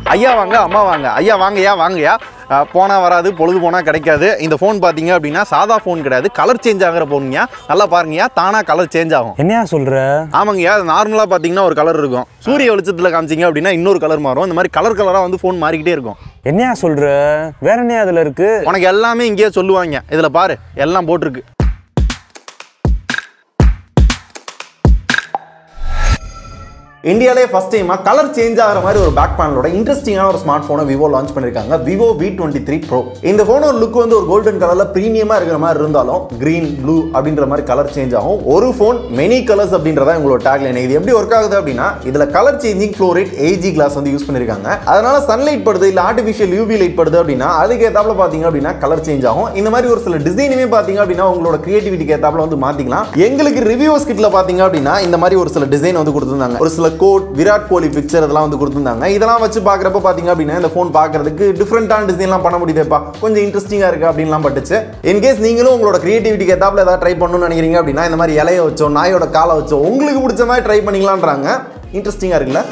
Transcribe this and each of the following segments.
ஐயா வாங்க அம்மா வாங்க ஐயா வாங்கய்யா வாங்கய்யா அஹ், போனா வராது பொழுது போனா கிடைக்காது இந்த ஃபோன் பார்த்தீங்க அப்படின்னா சாதா ஃபோன் கிடையாது கலர் சேஞ்ச் ஆகிற ஃபோனுங்கய்யா நல்லா பாருங்கய்யா தானா கலர் சேஞ்ச் ஆகும் என்னையா சொல்ற ஆமாங்கய்யா அது நார்மலாக பார்த்தீங்கன்னா ஒரு கலர் இருக்கும் சூரிய வெளிச்சத்தில் காமிச்சிங்க அப்படின்னா இன்னொரு கலர் மாறும் இந்த மாதிரி கலர் கலராக வந்து ஃபோன் மாறிக்கிட்டே இருக்கும் என்னையா சொல்ற வேற என்னையா அதுல இருக்கு உனக்கு எல்லாமே இங்கேயே சொல்லுவாங்க இதில் பாரு எல்லாம் போட்டிருக்கு இந்தியாவிலே ஃபர்ஸ்ட் டைமாக கலர் சேஞ்ச் ஆகிற மாதிரி ஒரு பேக் பேனலோட இன்ட்ரெஸ்டிங்கான ஒரு ஸ்மார்ட் ஃபோனை விவோ லான்ச் பண்ணியிருக்காங்க Vivo V twenty three pro இந்த ஃபோனோட லுக் வந்து ஒரு கோல்டன் கலரில் ப்ரீமியமாக இருக்கிற மாதிரி இருந்தாலும் green ப்ளூ அப்படின்ற மாதிரி கலர் சேஞ்ச் ஆகும் ஒரு ஃபோன் மெனி கலர்ஸ் அப்படின்றதா உங்களோட டேக்லைன் இது எப்படி ஒர்க் ஆகுது அப்படின்னா இதில் colour changing fluorite AG glass வந்து யூஸ் பண்ணியிருக்காங்க அதனால சன்லைட் படுது இல்லை ஆர்டிஃபிஷியல் யூவி லைட் படுது அப்படின்னா அதுக்கு ஏத்தாப்புல பார்த்தீங்க அப்படின்னா கலர் சேஞ்ச் ஆகும் இந்த மாதிரி ஒரு சில டிசைனுமே பார்த்தீங்க அப்படின்னா உங்களோட கிரியேட்டிவிட்டிக்கு ஏத்தாப்புல வந்து மாற்றிக்கலாம் எங்களுக்கு ரிவ்யூஸ் கிட்ல பார்த்தீங்க அப்படின்னா இந்த மாதிரி ஒரு சில டிசைன் வந்து கொடுத்துருந்தாங்க ஒரு சில கோட் விராட் கோலி பிக்சர் இதெல்லாம் வந்து கொடுத்துருந்தாங்க இதெல்லாம் வச்சு பார்க்குறப்ப பார்த்தீங்க அப்படின்னா இந்த ஃபோன் பார்க்கறதுக்கு டிஃப்ரெண்டான டிசைன்லாம் பண்ண முடியுதுப்பா கொஞ்சம் இன்ட்ரெஸ்டிங்காக இருக்கு அப்படின்லாம் பட்டுச்சு இன்கேஸ் நீங்களும் உங்களோட கிரியேட்டிவிட்டிக்கு ஏத்தாப்புல ஏதாவது ட்ரை பண்ணணும்னு நினைக்கிறீங்க அப்படின்னா இந்த மாதிரி இலைய வச்சோ நாயோட காலை வச்சோ உங்களுக்கு பிடிச்ச மாதிரி ட்ரை பண்ணிக்கலான்றாங்க இன்ட்ரெஸ்டிங்காக இருக்குல்ல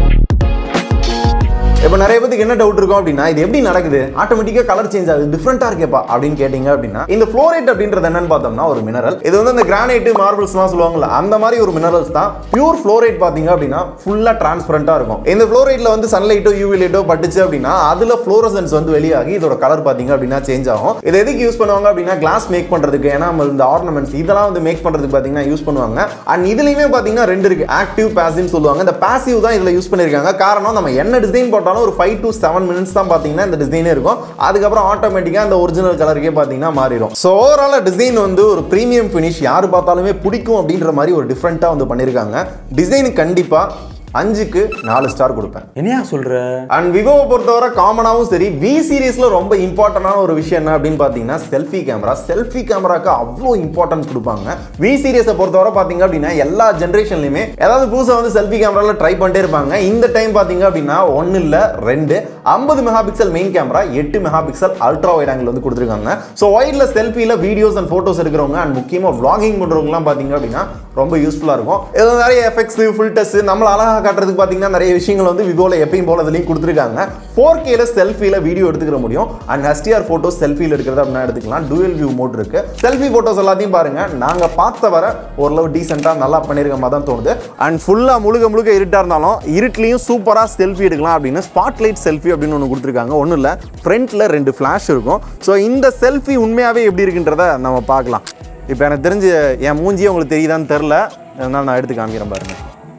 இப்போ நிறைய பேருக்கு என்ன டவுட் இருக்கும் அப்படின்னா இது எப்படி நடக்குது ஆட்டோமேட்டிக்காக கலர் சேஞ்ச் ஆகுது டிஃப்ரெண்ட்டாக இருக்கேப்பா அப்படின்னு கேட்டிங்க அப்படின்னா இந்த ஃப்ளோரைட் அப்படின்றது என்னன்னு பார்த்தோம்னா ஒரு மினரல் இது வந்து இந்த கிரானைட் மார்பிள்ஸ்லாம் சொல்லுவாங்கல்ல அந்த மாதிரி ஒரு மினரல்ஸ் தான் பியூர் ஃப்ளோரைட் பார்த்தீங்க அப்படின்னா ஃபுல்லாக டிரான்ஸ்பரண்ட்டாக இருக்கும் இந்த ஃப்ளோரைட்ல வந்து சன்லைட்டோ யூவி லைட்டோ பட்டுச்சு அப்படின்னா அதில் ஃப்ளோரசன்ஸ் வந்து வெளியாகி இதோட கலர் பார்த்தீங்க அப்படின்னா சேஞ்ச் ஆகும் இது எதுக்கு யூஸ் பண்ணுவாங்க அப்படின்னா கிளாஸ் மேக் பண்ணுறதுக்கு ஏன்னா நம்ம இந்த ஆர்னமெண்ட்ஸ் இதெல்லாம் வந்து மேக் பண்ணுறதுக்கு பார்த்தீங்கன்னா யூஸ் பண்ணுவாங்க அண்ட் இதுலையுமே பார்த்தீங்கன்னா ரெண்டு இருக்கு ஆக்டிவ் பாசிவ் சொல்லுவாங்க இந்த பாசிவ் தான் இதில் யூஸ் பண்ணியிருக்காங்க காரணம் நம்ம என்ன டிசைன் போட்டாலும் ஒரு ஃபைவ் டு செவன் மினிட்ஸ் தான் பார்த்தீங்கன்னா இந்த டிசைனே இருக்கும் அதுக்கப்புறம் ஆட்டோமேட்டிக்காக அந்த ஒரிஜினல் கலருக்கே பார்த்தீங்கன்னா மாறிடும் ஸோ ஓவரால் டிசைன் வந்து ஒரு ப்ரீமியம் ஃபினிஷ் யார் பார்த்தாலுமே பிடிக்கும் அப்படின்ற மாதிரி ஒரு டிஃப்ரெண்ட்டாக வந்து பண்ணியிருக்காங்க டிசைன் கண்டிப்பாக அஞ்சுக்கு நாலு ஸ்டார் கொடுப்பேன் என்னையா சொல்ற அண்ட் விவோவை பொறுத்தவரை காமனாகவும் சரி வி சீரிஸ்ல ரொம்ப இம்பார்ட்டண்டான ஒரு விஷயம் என்ன அப்படின்னு பார்த்தீங்கன்னா செல்ஃபி கேமரா செல்ஃபி கேமராக்கு அவ்வளோ இம்பார்ட்டன்ஸ் கொடுப்பாங்க வி சீரியஸை பொறுத்தவரை பார்த்தீங்க அப்படின்னா எல்லா ஜென்ரேஷன்லையுமே ஏதாவது புதுசாக வந்து செல்ஃபி கேமராவில் ட்ரை பண்ணிட்டே இருப்பாங்க இந்த டைம் பார்த்தீங்க அப்படின்னா ஒன்று இல்லை ரெண்டு ஐம்பது மெகா பிக்சல் மெயின் கேமரா எட்டு megapixel ultra wide angle வந்து கொடுத்துருக்காங்க ஸோ ஒயிட்ல செல்ஃபியில் வீடியோஸ் அண்ட் ஃபோட்டோஸ் எடுக்கிறவங்க அண்ட் முக்கியமாக vlogging பண்ணுறவங்கலாம் பார்த்தீங்க அப்படின்னா ரொம்ப யூஸ்ஃபுல்லாக இருக்கும் இதில் நிறைய எஃபெக்ட்ஸ் ஃபில்டர்ஸ் நம்மள அழகாக காட்டுறதுக்கு பார்த்தீங்கன்னா நிறைய விஷயங்கள் வந்து விவோவில் எப்பயும் போல இதுலையும் கொடுத்துருக்காங்க ஃபோர் கேல செல்ஃபியில் வீடியோ எடுத்துக்கிற முடியும் அண்ட் எஸ்டிஆர் ஃபோட்டோஸ் செல்ஃபியில் எடுக்கிறது அப்படின்னா எடுத்துக்கலாம் டூயல் வியூ மோட் இருக்கு செல்ஃபி ஃபோட்டோஸ் எல்லாத்தையும் பாருங்க நாங்கள் பார்த்த வர ஓரளவு டீசெண்டாக நல்லா பண்ணியிருக்க மாதிரி தான் தோணுது அண்ட் ஃபுல்லாக முழுக்க முழுக்க இருட்டாக இருந்தாலும் இருட்லையும் சூப்பராக செல்ஃபி எடுக்கலாம் அப்படின்னு ஸ்பாட் லைட் செல்ஃபி அப்படின்னு ஒன்று கொடுத்துருக்காங்க ஒன்றும் இல்லை ஃப்ரண்ட்டில் ரெண்டு ஃப்ளாஷ் இருக்கும் ஸோ இந்த செல்ஃபி உண்மையாகவே எப்படி இருக்குன்றத நம்ம பார்க்கலாம் இப்போ எனக்கு தெரிஞ்சு என் மூஞ்சியே உங்களுக்கு தெரியுதான்னு தெரில அதனால நான் எடுத்து காமிக்கிறேன் பாருங்க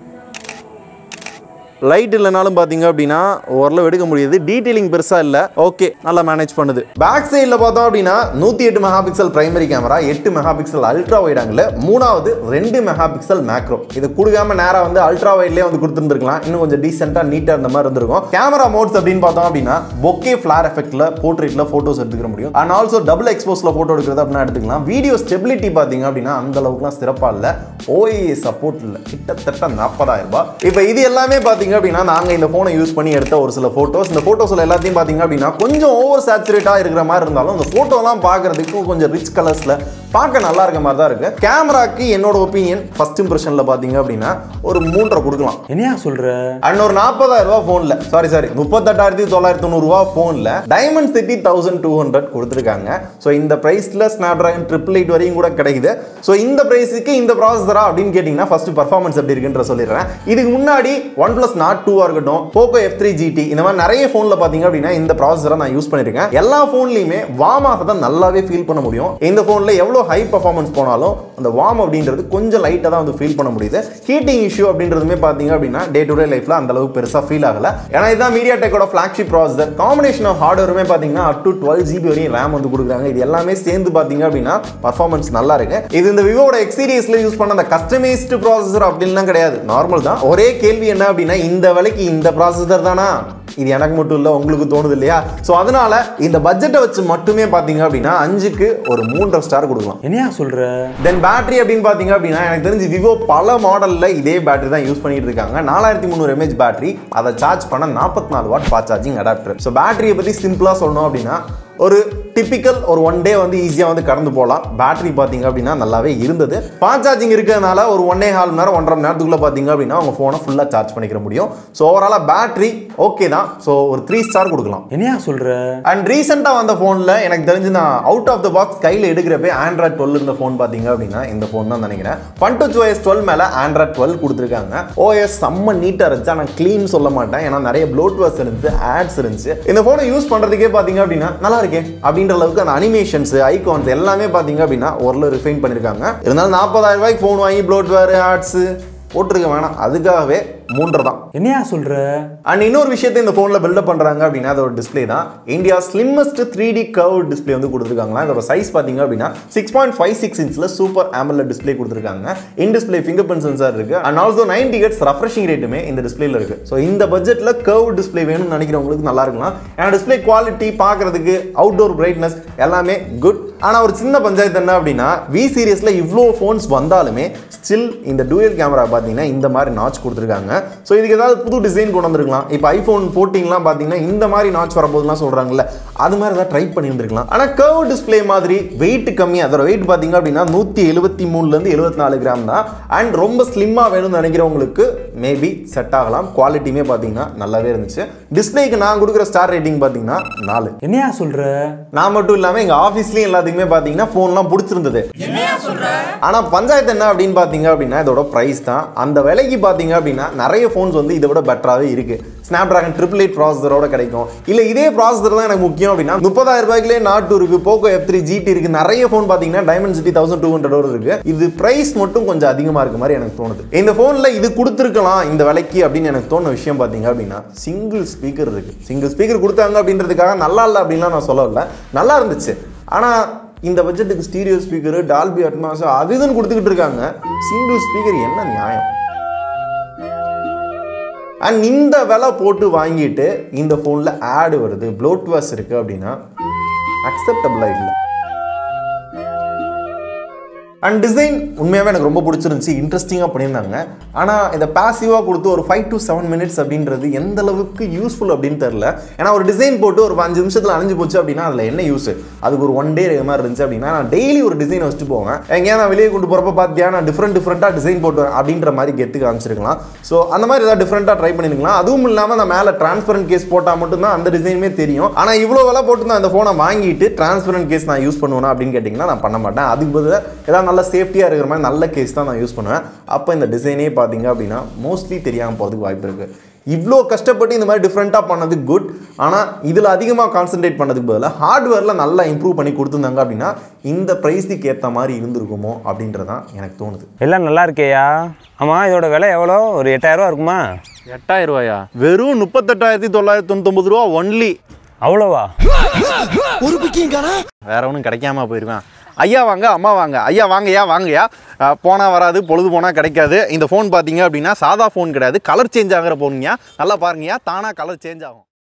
லைட் இல்லைனாலும் பார்த்தீங்க அப்படின்னா ஓரளவு எடுக்க முடியுது டீட்டெயிலிங் பெருசாக இல்லை ஓகே நல்லா மேனேஜ் பண்ணுது பேக் சைடில் பார்த்தோம் அப்படின்னா நூற்றி எட்டு மெகா பிக்சல் பிரைமரி கேமரா எட்டு megapixel ultra wide angle மூணாவது ரெண்டு மெகா பிக்சல் மேக்ரோ இது கொடுக்காம நேராக வந்து அல்ட்ரா வைட்லேயே வந்து கொடுத்துருந்துருக்கலாம் இன்னும் கொஞ்சம் டீசெண்டாக நீட்டாக இருந்த மாதிரி இருந்திருக்கும் கேமரா மோட்ஸ் அப்படின்னு பார்த்தோம் அப்படின்னா பொக்கே ஃபிளார் எஃபெக்ட்டில் போர்ட்ரேட்டில் ஃபோட்டோஸ் எடுத்துக்கிற முடியும் அண்ட் ஆல்சோ டபுள் எக்ஸ்போஸில் ஃபோட்டோ எடுக்கிறது அப்படின்னா எடுத்துக்கலாம் வீடியோ ஸ்டெபிலிட்டி பார்த்தீங்க அப்படின்னா அந்த அளவுக்குலாம் சிறப்பாக இல்லை ஓஏ சப்போர்ட் இல்லை கிட்டத்தட்ட நாற்பதாயிரம் ரூபாய் இப்போ இது எல்லாமே பார்த்தீங்க அப்படின்னா நாங்கள் இந்த ஃபோனை யூஸ் பண்ணி எடுத்த ஒரு சில ஃபோட்டோஸ் இந்த ஃபோட்டோஸில் எல்லாத்தையும் பார்த்தீங்க அப்படின்னா கொஞ்சம் ஓவர் சேச்சுரேட்டாக இருக்கிற மாதிரி இருந்தாலும் இந்த ஃபோட்டோலாம் பார்க்கறதுக்கு கொஞ்சம் ரிச் கலர்ஸில் பார்க்க நல்லா இருக்க மாதிரி தான் இருக்கு கேமராக்கு என்னோட ஒப்பீனியன் ஃபர்ஸ்ட் இம்ப்ரெஷனில் பார்த்தீங்க அப்படின்னா ஒரு மூன்றரை கொடுக்கலாம் என்னையா சொல்ற அண்ட் ஒரு நாற்பதாயிரம் ரூபாய் ஃபோனில் சாரி சாரி முப்பத்தெட்டாயிரத்தி தொள்ளாயிரத்தி தொண்ணூறுரூவா ஃபோனில் Dimensity thousand two hundred கொடுத்துருக்காங்க ஸோ இந்த ப்ரைஸில் ஸ்னாப் ட்ராகன் ட்ரிபிள் எயிட் வரையும் கூட கிடைக்குது ஸோ இந்த ப்ரைஸுக்கு இந்த ப்ராசஸரா அப்படின்னு கேட்டிங்கன்னா ஃபர்ஸ்ட் பர்ஃபார்மன்ஸ் எப்படி இருக்குன்ற சொல்லிடுறேன் இதுக்கு முன்னாடி ஒன் ப்ளஸ் நாட் டூவாக இருக்கட்டும் போக்கோ எஃப் த்ரீ ஜிடி இந்த மாதிரி நிறைய ஃபோனில் பார்த்தீங்க அப்படின்னா இந்த ப்ராசஸரை நான் யூஸ் பண்ணியிருக்கேன் எல்லா ஃபோன்லையுமே வாமாக தான் நல்லாவே ஃபீல் பண்ண முடியும் இந்த ஃபோனில் எவ்வளோ ஹை பர்ஃபார்மன்ஸ் போனாலும் அந்த வார்ம் அப்படின்றது கொஞ்சம் லைட்டாக தான் வந்து ஃபீல் பண்ண முடியுது ஹீட்டிங் இஷ்யூ அப்படின்றதுமே பார்த்தீங்க அப்படின்னா டே டு டே லைஃப்பில் அந்த அளவுக்கு பெருசாக ஃபீல் ஆகல ஏன்னா இதுதான் மீடியா டெக்கோட ஃப்ளாக்ஷிப் ப்ராசஸர் காம்பினேஷன் ஆஃப் ஹார்ட்வேருமே பார்த்தீங்கன்னா அப் டு டுவெல் ஜிபி வரையும் ரேம் வந்து கொடுக்குறாங்க இது எல்லாமே சேர்ந்து பார்த்தீங்க அப்படின்னா பர்ஃபார்மன்ஸ் நல்லா இருக்கு இது இந்த விவோட எக்ஸ் சீரிஸ்ல யூஸ் பண்ண அந்த கஸ்டமைஸ்டு ப்ராசஸர் அப்படின்லாம் கிடையாது நார்மல் தான் ஒரே கேள்வி என்ன அப்படின்னா இந்த விலைக்கு இந்த ப்ராசஸர் தானா இது எனக்கு மட்டும் இல்லை உங்களுக்கு தோணுது இல்லையா ஸோ அதனால இந்த பட்ஜெட்டை வச்சு மட்டுமே பார்த்தீங்க அப்படின்னா அஞ்சுக்கு ஒரு மூன்றரை ஸ்டார் கொடுக்கலாம் என்னையா சொல்ற தென் பேட்டரி அப்படின்னு பார்த்தீங்க அப்படின்னா எனக்கு தெரிஞ்சு விவோ பல மாடலில் இதே பேட்டரி தான் யூஸ் பண்ணிட்டு இருக்காங்க நாலாயிரத்தி முந்நூறு எம்ஏஹெச் பேட்டரி அதை சார்ஜ் பண்ண நாற்பத்தி நாலு watt fast charging adapter so பேட்டரியை பற்றி சிம்பிளாக சொல்லணும் அப்படின்னா ஒரு டிப்பிக்கல் ஒரு ஒன் டே வந்து ஈஸியாக வந்து கடந்து போகலாம் பேட்டரி பார்த்தீங்க அப்படின்னா நல்லாவே இருந்தது ஃபாஸ்ட் சார்ஜிங் இருக்கிறதுனால ஒரு ஒன்னே கால் மணி நேரம் ஒன்றரை மணி நேரத்துக்குள்ள பார்த்தீங்க அப்படின்னா உங்கள் ஃபோனை ஃபுல்லாக சார்ஜ் பண்ணிக்கிற முடியும் ஸோ ஓவராலாக பேட்டரி ஓகே தான் ஸோ ஒரு த்ரீ ஸ்டார் கொடுக்கலாம் என்னையா சொல்ற அண்ட் ரீசெண்டாக வந்த ஃபோனில் எனக்கு தெரிஞ்சு நான் அவுட் ஆஃப் த பாக்ஸ் கையில் எடுக்கிறப்ப ஆண்ட்ராய்ட் டுவெல் இருந்த ஃபோன் பார்த்தீங்க அப்படின்னா இந்த ஃபோன் தான் நினைக்கிறேன் ஒன் டூ ஓஎஸ் டுவெல் மேலே ஆண்ட்ராய்ட் டுவெல் கொடுத்துருக்காங்க ஓஎஸ் செம்ம நீட்டாக இருந்துச்சு ஆனால் க்ளீன் சொல்ல மாட்டேன் ஏன்னா நிறைய ப்ளோட்வர்ஸ் இருந்துச்சு ஆட்ஸ் இருந்துச்சு இந்த ஃபோனை யூஸ் பண்ணுறதுக்கே பார்த்தீங்க அப்படின்னா நல்லா இருக்கே அப்படின்ற அளவுக்கு அந்த அனிமேஷன்ஸ் ஐகான்ஸ் எல்லாமே பார்த்தீங்க அப்படின்னா ஓரளவு ரிஃபைன் பண்ணியிருக்காங்க இருந்தாலும் நாற்பதாயிரம் ரூபாய்க்கு ஃபோன் வாங்கி ப்ளோட்வேர் ஆட்ஸ் போட்டிருக்க வேணாம் அதுக்காகவே மூன்றரை தான் என்னையா சொல்ற அண்ட் இன்னொரு விஷயத்தை இந்த ஃபோனில் பில்டப் பண்ணுறாங்க அப்படின்னா அதோட டிஸ்ப்ளே தான் India slimmest three D curve display வந்து கொடுத்துருக்காங்களா இதோட சைஸ் பார்த்தீங்க அப்படின்னா சிக்ஸ் பாயிண்ட் ஃபைவ் சிக்ஸ் இன்ச்சில் சூப்பர் AMOLED டிஸ்ப்ளே கொடுத்துருக்காங்க in display fingerprint sensor இருக்கு and also ninety hertz refreshing ரேட்டுமே இந்த டிஸ்ப்ளேல இருக்கு ஸோ இந்த பட்ஜெட்டில் கர்வ் டிஸ்ப்ளே வேணும்னு நினைக்கிறவங்களுக்கு நல்லா இருக்கலாம் ஏன்னா டிஸ்ப்ளே குவாலிட்டி பார்க்கறதுக்கு அவுட்டோர் பிரைட்னஸ் எல்லாமே குட் ஆனால் ஒரு சின்ன பஞ்சாயத்து என்ன அப்படின்னா வி சீரியஸில் இவ்வளோ ஃபோன்ஸ் வந்தாலுமே ஸ்டில் இந்த டூயல் கேமரா பார்த்தீங்கன்னா இந்த மாதிரி நாச் கொடுத்துருக்காங்க ஸோ இதுக்கு ஏதாவது புது டிசைன் கொண்டு வந்திருக்கலாம் இப்போ ஐஃபோன் ஃபோர்டீன்லாம் பார்த்தீங்கன்னா இந்த மாதிரி நாச் வரப்போதுலாம் சொல்கிறாங்கல்ல அது மாதிரி ஏதாவது ட்ரை பண்ணியிருந்திருக்கலாம் ஆனால் கர்வ் டிஸ்ப்ளே மாதிரி வெயிட் கம்மி அதோட வெயிட் பார்த்தீங்க அப்படின்னா நூற்றி எழுபத்தி மூணுலேருந்து எழுபத்தி நாலு கிராம் தான் அண்ட் ரொம்ப ஸ்லிம்மாக வேணும்னு நினைக்கிறவங்களுக்கு மேபி செட் ஆகலாம் குவாலிட்டியுமே பார்த்தீங்கன்னா நல்லாவே இருந்துச்சு டிஸ்பிளேக்கு நான் கொடுக்குற ஸ்டார் ரேட்டிங் பார்த்தீங்கன்னா நாலு என்னையா சொல்ற நான் மட்டும் இல்லாமல் எங்கள் ஆஃபீஸ்லேயும் எல்லாத்துக்குமே பார்த்தீங்கன்னா ஃபோன்லாம் பிடிச்சிருந்தது ஆனால் பஞ்சாயத்து என்ன அப்படின்னு பார்த்தீங்க அப்படின்னா இதோட ப்ரைஸ் தான் அந்த விலைக்கு பார்த்தீங்க அப்படின்னா நிறைய ஃபோன்ஸ் வந்து இதை விட பெட்டராகவே இருக்கு ஸ்னாப் ட்ராகன் ட்ரிபிள் எயிட் ப்ராசஸரோட கிடைக்கும் இல்லை இதே ப்ராசஸர் தான் எனக்கு முக்கியம் அப்படின்னா முப்பதாயிரம் ரூபாய்க்குலேயே நாட்டு இருக்கு போக்கோ எஃப் த்ரீ ஜிடி இருக்கு நிறைய ஃபோன் பார்த்தீங்கன்னா டைமண்ட் சிட்டி தௌசண்ட் டூ ஹண்ட்ரடோட இருக்கு இது ப்ரைஸ் மட்டும் கொஞ்சம் அதிகமாக இருக்க மாதிரி எனக்கு தோணுது இந்த ஃபோனில் இது கொடுத்துருக்கலாம் இந்த விலைக்கு அப்படின்னு எனக்கு தோணுன விஷயம் பார்த்தீங்க அப்படின்னா சிங்கிள் ஸ்பீக்கர் இருக்கு சிங்கிள் ஸ்பீக்கர் கொடுத்தாங்க அப்படின்றதுக்காக நல்லா இல்லை அப்படின்லாம் நான் சொல்லல நல்லா இருந்துச்சு ஆனால் இந்த பட்ஜெட்டுக்கு ஸ்டீரியோ ஸ்பீக்கர் டால்பி அட்மாஸ் அது இதுன்னு கொடுத்துக்கிட்டு இருக்காங்க சிங்கிள் ஸ்பீக்கர் என்ன நியாயம் அண்ட் இந்த விலை போட்டு வாங்கிட்டு இந்த ஃபோனில் ஆடு வருது ப்ளோட்வாஸ் இருக்குது அப்படின்னா அக்செப்டபிளாக இல்லை அண்ட் டிசைன் உண்மையாகவே எனக்கு ரொம்ப பிடிச்சிருந்துச்சு இன்ட்ரெஸ்டிங்காக பண்ணியிருந்தாங்க ஆனால் இதை பாசிவாக கொடுத்து ஒரு ஃபைவ் டு செவன் மினிட்ஸ் அப்படின்றது எந்த அளவுக்கு யூஸ்ஃபுல் அப்படின்னு தெரில ஏன்னா ஒரு டிசைன் போட்டு ஒரு அஞ்சு நிமிஷத்தில் அழிஞ்சு போச்சு அப்படின்னா அதில் என்ன யூஸ் அதுக்கு ஒரு ஒன் டே மாதிரி இருந்துச்சு அப்படின்னா நான் டெய்லி ஒரு டிசைன் வச்சுட்டு போவேன் எங்கேயா நான் வெளியே கொண்டு போகிறப்ப பார்த்தியா நான் டிஃப்ரெண்ட் டிஃப்ரெண்ட்டாக டிசைன் போட்டு வரேன் அப்படின்ற மாதிரி கெத்து காமிச்சிருக்கலாம் ஸோ அந்த மாதிரி ஏதாவது டிஃப்ரெண்ட்டாக ட்ரை பண்ணிருக்கலாம் அதுவும் இல்லாமல் நான் மேலே டிரான்ஸ்பரண்ட் கேஸ் போட்டால் மட்டும்தான் அந்த டிசைனுமே தெரியும் ஆனால் இவ்வளோ விலை போட்டு நான் அந்த ஃபோனை வாங்கிட்டு டிரான்ஸ்பரண்ட் கேஸ் நான் யூஸ் பண்ணுவேனா அப்படின்னு கேட்டிங்கன்னா நான் பண்ண மாட்டேன் அதுக்கு பதிலாக ஏதாவது நல்ல சேஃப்டியாக இருக்கிற மாதிரி நல்ல கேஸ் தான் நான் யூஸ் பண்ணுவேன் அப்போ இந்த டிசைனே பார்த்தீங்க அப்படின்னா மோஸ்ட்லி தெரியாமல் போகிறதுக்கு வாய்ப்பு இருக்குது இவ்வளோ கஷ்டப்பட்டு இந்த மாதிரி டிஃப்ரெண்ட்டாக பண்ணது குட் ஆனால் இதில் அதிகமாக கான்சென்ட்ரேட் பண்ணதுக்கு பதிலாக ஹார்ட்வேரில் நல்லா இம்ப்ரூவ் பண்ணி கொடுத்துருந்தாங்க அப்படின்னா இந்த ப்ரைஸுக்கு ஏற்ற மாதிரி இருந்திருக்குமோ அப்படின்றதான் எனக்கு தோணுது எல்லாம் நல்லா இருக்கேயா ஆமா இதோட விலை எவ்வளோ ஒரு எட்டாயிரம் ரூபா இருக்குமா எட்டாயிரம் ரூபாயா வெறும் முப்பத்தெட்டாயிரத்தி தொள்ளாயிரத்தி தொண்ணூத்தொம்பது ரூபா ஒன்லி அவ்வளோவா வேற ஒன்றும் கிடைக்காம போயிருவேன் ஐயா வாங்க அம்மா வாங்க ஐயா வாங்கய்யா வாங்கய்யா அஹ், போனா வராது பொழுது போனால் கிடைக்காது இந்த ஃபோன் பார்த்தீங்க அப்படின்னா சாதா ஃபோன் கிடையாது கலர் சேஞ்ச் ஆகிற ஃபோனுங்கய்யா நல்லா பாருங்கய்யா தானாக கலர் சேஞ்ச் ஆகும்